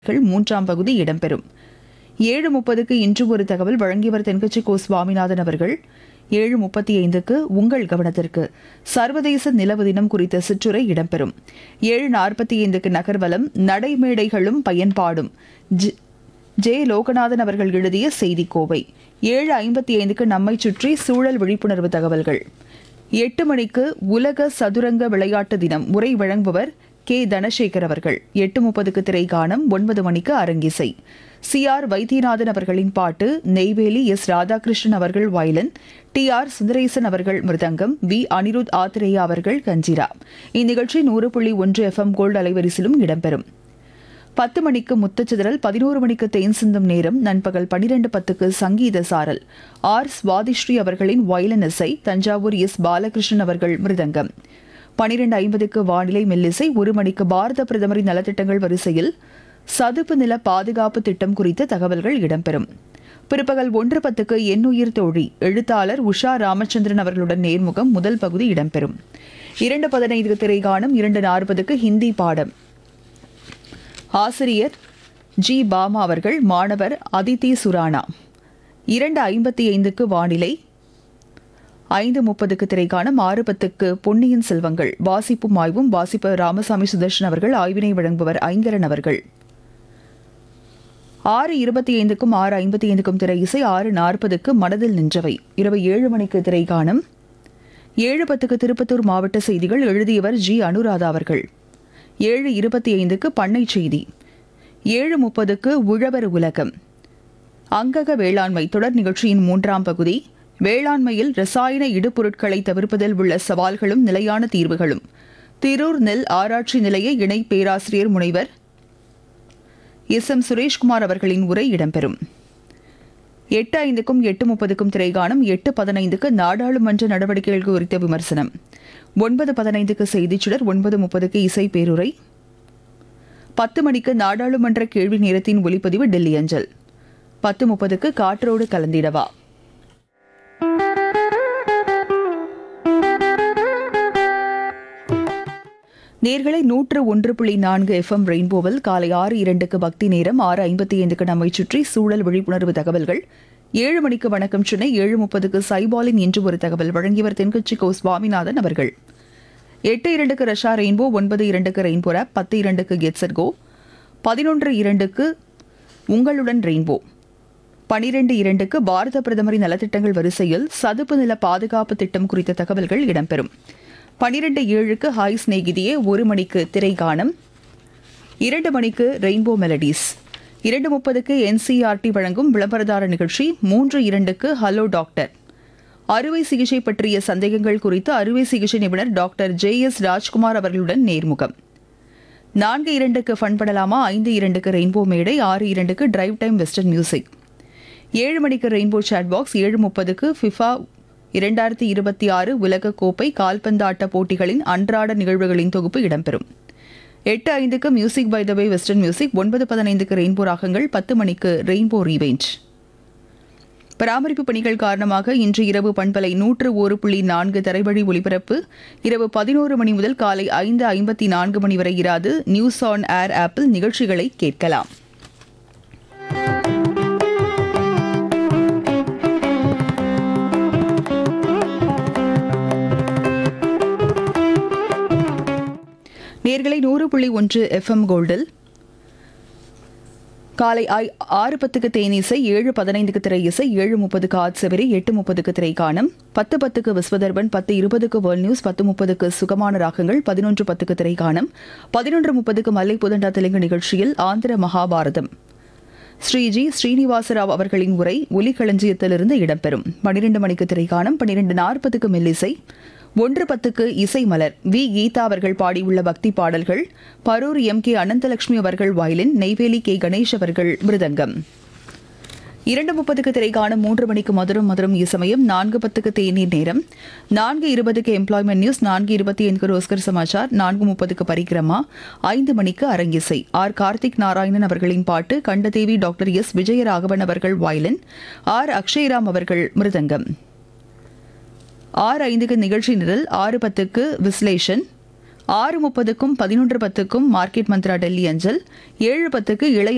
கள் மூன்றாம் பகுதி இடம்பெறும் ஏழு முப்பதுக்கு இன்று ஒரு தகவல் வழங்கியவர் தென்கட்சி கோ சுவாமிநாதன் அவர்கள் ஏழு முப்பத்தி ஐந்துக்கு உங்கள் கவனத்திற்கு சர்வதேச நிலவு தினம் குறித்த சிற்றுரை இடம்பெறும் ஏழு நாற்பத்தி ஐந்துக்கு நகர்வலம் நடைமேடைகளும் பயன்பாடும் ஜி- ஜே லோகநாதன் அவர்கள் எழுதிய செய்திக்கோவை ஏழு ஐம்பத்தி ஐந்துக்கு நம்மை சுற்றி சூழல் விழிப்புணர்வு தகவல்கள் எட்டு மணிக்கு உலக சதுரங்க விளையாட்டு தினம் உரை வழங்குபவர் கே தனசேகர் அவர்கள் எட்டு முப்பதுக்கு திரைக்காணம் ஒன்பது மணிக்கு அரங்கிசை சி ஆர் வைத்தியநாதன் அவர்களின் பாட்டு நெய்வேலி எஸ் ராதாகிருஷ்ணன் அவர்கள் வயலன் டி ஆர் சுந்தரேசன் அவர்கள் மிருதங்கம் வி அனிருத் ஆத்திரேயா அவர்கள் கஞ்சிரா இந்நிகழ்ச்சி நூறு புள்ளி ஒன்று எஃப்எம் கோல்டு அலைவரிசிலும் இடம்பெறும் பத்து மணிக்கு முத்துச்சிதறல் பதினோரு மணிக்கு தேன் சிந்தும் நேரம் நண்பகல் பனிரெண்டு பத்துக்கு சங்கீத சாரல் ஆர் சுவாதிஸ்ரீ அவர்களின் வயலன் இசை தஞ்சாவூர் எஸ் பாலகிருஷ்ணன் அவர்கள் மிருதங்கம் பனிரெண்டு ஐம்பதுக்கு வானிலை மெல்லிசை ஒரு மணிக்கு பாரத பிரதமரின் நலத்திட்டங்கள் வரிசையில் சதுப்பு நில பாதுகாப்பு திட்டம் குறித்த தகவல்கள் இடம்பெறும் பிற்பகல் ஒன்று பத்துக்கு எண்ணுயிர் தோழி எழுத்தாளர் உஷா ராமச்சந்திரன் அவர்களுடன் நேர்முகம் முதல் பகுதி இடம்பெறும் இரண்டு பதினைந்து திரைகாணும் இரண்டு நாற்பதுக்கு ஹிந்தி பாடம் ஆசிரியர் ஜி பாமா அவர்கள் மாணவர் அதித்தி சுரானா இரண்டு ஐம்பத்தி ஐந்துக்கு வானிலை ஐந்து முப்பதுக்கு திரைக்காணம் ஆறு பத்துக்கு பொன்னியின் செல்வங்கள் வாசிப்பும் ஆய்வும் வாசிப்பர் ராமசாமி சுதர்ஷன் அவர்கள் ஆய்வினை வழங்குபவர் ஐங்கரன் அவர்கள் ஆறு இருபத்தி ஐந்துக்கும் ஆறு ஐம்பத்தி ஐந்துக்கும் திரை இசை ஆறு நாற்பதுக்கு மனதில் நின்றவை இரவு ஏழு மணிக்கு திரைக்காணம் ஏழு பத்துக்கு திருப்பத்தூர் மாவட்ட செய்திகள் எழுதியவர் ஜி அனுராதா அவர்கள் ஏழு இருபத்தி ஐந்துக்கு பண்ணை செய்தி ஏழு முப்பதுக்கு உழவர் உலகம் அங்கக வேளாண்மை தொடர் நிகழ்ச்சியின் மூன்றாம் பகுதி வேளாண்மையில் ரசாயன இடுபொருட்களை தவிர்ப்பதில் உள்ள சவால்களும் நிலையான தீர்வுகளும் திரூர் நெல் ஆராய்ச்சி நிலைய இணை பேராசிரியர் முனைவர் எஸ் எம் சுரேஷ்குமார் அவர்களின் உரை இடம்பெறும் எட்டு ஐந்துக்கும் எட்டு முப்பதுக்கும் திரைகாணும் எட்டு பதினைந்துக்கு நாடாளுமன்ற நடவடிக்கைகள் குறித்த விமர்சனம் ஒன்பது பதினைந்துக்கு செய்திச் சுடர் ஒன்பது முப்பதுக்கு இசை பேருரை பத்து மணிக்கு நாடாளுமன்ற கேள்வி நேரத்தின் ஒலிப்பதிவு டெல்லி அஞ்சல் பத்து முப்பதுக்கு காற்றோடு கலந்திடவா நேர்களை நூற்று ஒன்று புள்ளி நான்கு எஃப்எம் ரெயின்போவில் காலை ஆறு இரண்டுக்கு பக்தி நேரம் ஆறு ஐம்பத்தி ஐந்துக்கு நம்மை சுற்றி சூழல் விழிப்புணர்வு தகவல்கள் ஏழு மணிக்கு வணக்கம் சென்னை ஏழு முப்பதுக்கு சைபாலின் இன்று ஒரு தகவல் வழங்கியவர் தென்கட்சி கோ சுவாமிநாதன் அவர்கள் எட்டு இரண்டுக்கு ரஷா ரெயின்போ ஒன்பது இரண்டுக்கு ரெயின்போ ஆப் பத்து இரண்டுக்கு கெட்சர் கோ பதினொன்று இரண்டுக்கு உங்களுடன் ரெயின்போ பனிரெண்டு இரண்டுக்கு பாரத பிரதமரின் நலத்திட்டங்கள் வரிசையில் சதுப்பு நில பாதுகாப்பு திட்டம் குறித்த தகவல்கள் இடம்பெறும் பனிரெண்டு ஏழுக்கு ஹாய் சிநேகிதியே ஒரு மணிக்கு திரைகாணம் இரண்டு மணிக்கு ரெயின்போ மெலடிஸ் இரண்டு முப்பதுக்கு என்சிஆர்டி வழங்கும் விளம்பரதார நிகழ்ச்சி மூன்று இரண்டுக்கு ஹலோ டாக்டர் அறுவை சிகிச்சை பற்றிய சந்தேகங்கள் குறித்து அறுவை சிகிச்சை நிபுணர் டாக்டர் ஜே எஸ் ராஜ்குமார் அவர்களுடன் நேர்முகம் நான்கு இரண்டுக்கு ஃபன் பண்ணலாமா ஐந்து இரண்டுக்கு ரெயின்போ மேடை ஆறு இரண்டுக்கு டிரைவ் டைம் வெஸ்டர்ன் மியூசிக் ஏழு மணிக்கு ரெயின்போ சாட் பாக்ஸ் ஏழு முப்பதுக்கு ஃபிஃபா இரண்டாயிரத்தி இருபத்தி ஆறு உலக கோப்பை கால்பந்தாட்ட போட்டிகளின் அன்றாட நிகழ்வுகளின் தொகுப்பு இடம்பெறும் எட்டு ஐந்துக்கு music by the way western music ஒன்பது பதினைந்துக்கு ரெயின்போ ராகங்கள் பத்து மணிக்கு ரெயின்போ ரீவேஞ்ச் பராமரிப்பு பணிகள் காரணமாக இன்று இரவு பண்பலை நூற்று ஒரு புள்ளி நான்கு தரைவழி ஒலிபரப்பு இரவு பதினோரு மணி முதல் காலை ஐந்து ஐம்பத்தி நான்கு மணி வரை இராது நியூஸ் ஆன் ஏர் ஆப்பில் நிகழ்ச்சிகளை கேட்கலாம் நேர்களை நூறு புள்ளி ஒன்று எஃப்எம் கோல்டில் காலை ஐ- ஆறு பத்துக்கு தேனீசை ஏழு பதினைந்துக்கு திரை இசை ஏழு முப்பதுக்கு ஆட்செவரி எட்டு முப்பதுக்கு திரை காணும் பத்து பத்துக்கு விஸ்வதர்பன் பத்து இருபதுக்கு வேர்ல்ட் நியூஸ் பத்து முப்பதுக்கு சுகமான ராகங்கள் பதினொன்று பத்துக்கு திரை காணும் பதினொன்று முப்பதுக்கு மல்லை புதண்டா தெலுங்கு நிகழ்ச்சியில் ஆந்திர மகாபாரதம் ஸ்ரீஜி ஸ்ரீனிவாசராவ் அவர்களின் உரை ஒலிக்களஞ்சியத்திலிருந்து இடம்பெறும் பனிரெண்டு மணிக்கு திரைக்காணம் பனிரெண்டு நாற்பதுக்கு மெல்லிசை ஒன்று பத்துக்கு இசை மலர் வி கீதா அவர்கள் பாடியுள்ள பக்தி பாடல்கள் பரூர் எம் கே அனந்தலட்சுமி அவர்கள் வயலின் நெய்வேலி கே கணேஷ் அவர்கள் மிருதங்கம் இரண்டு முப்பதுக்கு திரைக்காணும் மூன்று மணிக்கு மதுரம் மதுரம் இசமயம் நான்கு பத்துக்கு தேநீர் நேரம் நான்கு இருபதுக்கு எம்ப்ளாய்மெண்ட் நியூஸ் நான்கு இருபத்தி ஐந்துக்கு ரோஸ்கர் சமாச்சார் நான்கு முப்பதுக்கு பரிக்கிரமா ஐந்து மணிக்கு அரங்கிசை ஆர் கார்த்திக் நாராயணன் அவர்களின் பாட்டு கண்டதேவி டாக்டர் எஸ் விஜயராகவன் அவர்கள் வயலின் ஆர் அக்ஷய்ராம் அவர்கள் மிருதங்கம் ஆறு ஐந்துக்கு நிகழ்ச்சி நிரல் ஆறு பத்துக்கு விஸ்லேஷன் ஆறு முப்பதுக்கும் பதினொன்று பத்துக்கும் மார்க்கெட் மந்த்ரா டெல்லி அஞ்சல் ஏழு பத்துக்கு இளைய